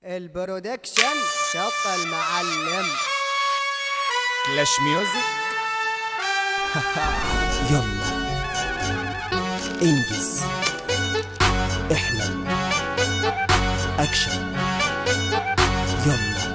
البرودكشن شط المعلم كلاش ميوزك يلا انجز احلم اكشن يلا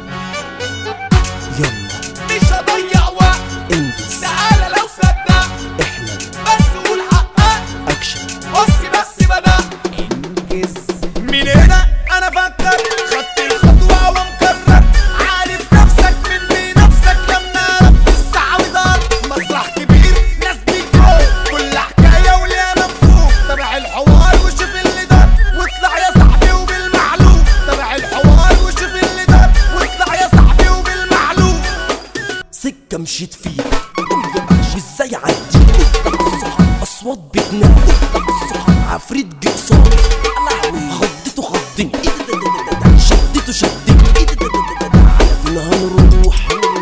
يلا مش هضيع وقت انجز تعالى لو صدق احلم بس قول حقك اكشن بص بس بدأ انجز من هنا انا فكر خدت الخطوة ومكرر عارف نفسك من بنفسك لما ربت السعودات مسرح كبير ناس بيجوا كل حكاية وليها مفهوم تبع الحوار وشوف اللي دار واطلع يا صاحبي وبالمعلوم تبع الحوار وشوف اللي دار واطلع يا صاحبي وبالمعلوم سكة مشيت فيها ازاي عدي اصوات بتنادي عفريت جه قصادي خضته خضني شدته شدني على فين هنروح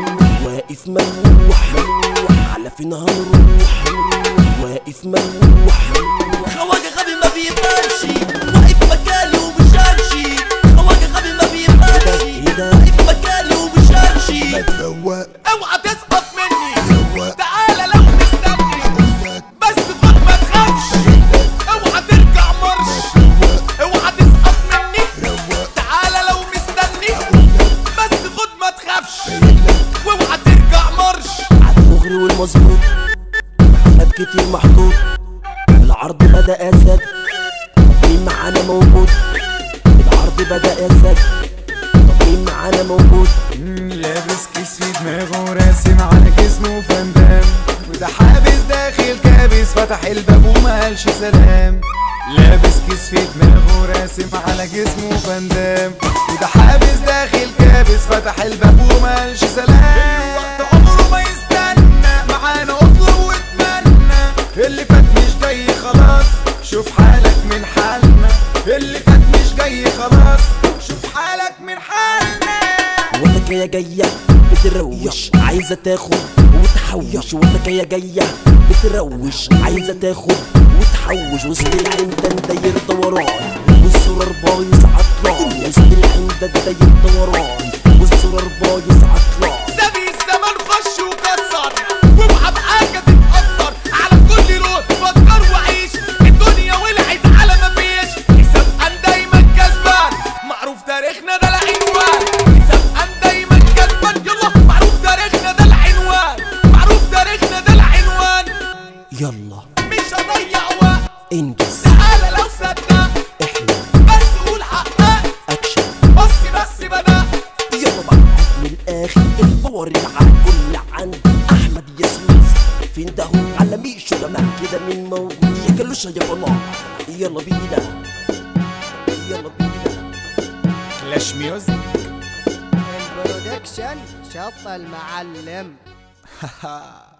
واقف ملوح على فين هنروح واقف ملوح خواجة غبي ما بيبانش واقف مكاني ومش همشي خواجة غبي ما بيبانش واقف مكاني ومش همشي اوعى تسقط مني تعالى لو مستني بس خد ما تخافش اوعى ترجع مرش اوعى تسقط مني تعالى لو مستني بس خد ما تخافش واوعى ترجع مرش عالدغري والمظبوط حاجات كتير محطوط العرض بدأ أسد مين معانا موجود العرض بدأ أسد طب مين معانا موجود لابس كيس في دماغه راسم على جسمه فندام وده حابس داخل كابس فتح الباب وما قالش سلام لابس كيس في دماغه راسم على جسمه فندام وده حابس داخل كابس فتح الباب وما قالش سلام وقت عمره ما يستنى معانا اطلب واتمنى اللي فات مش جاي خلاص شوف حالك من حالنا اللي فات مش جاي خلاص شوف حالك من حالنا وانت جاية جاية بتروش عايزة تاخد وتحوش وانت جاية جاية بتروش عايزة تاخد وتحوش وسط العين ده داير دوران والسرر بايظ عطلان وسط العين ده داير دوران والسرر بايظ عطلان سابي الزمن خش وكسر واوعى بحاجة تتأثر على كل لون فكر وعيش الدنيا ولعت على ما فيش حساب أن دايما كسبان معروف تاريخنا ده العنوان حساب أن دايما كسبان يلا معروف تاريخنا ده العنوان معروف تاريخنا ده العنوان يلا مش هضيع وقت انجز تعالى لو صدق احلم بس قول حقك اكشن بص بس بدأ يلا بقى من الاخر الباور اللي على الكل عند احمد ياسمين فين ده هو على ميشو جماعة كده مين موجود يا كلوشة يا فلاح يلا بينا يلا بينا كلاش ميوزك البرودكشن شط المعلم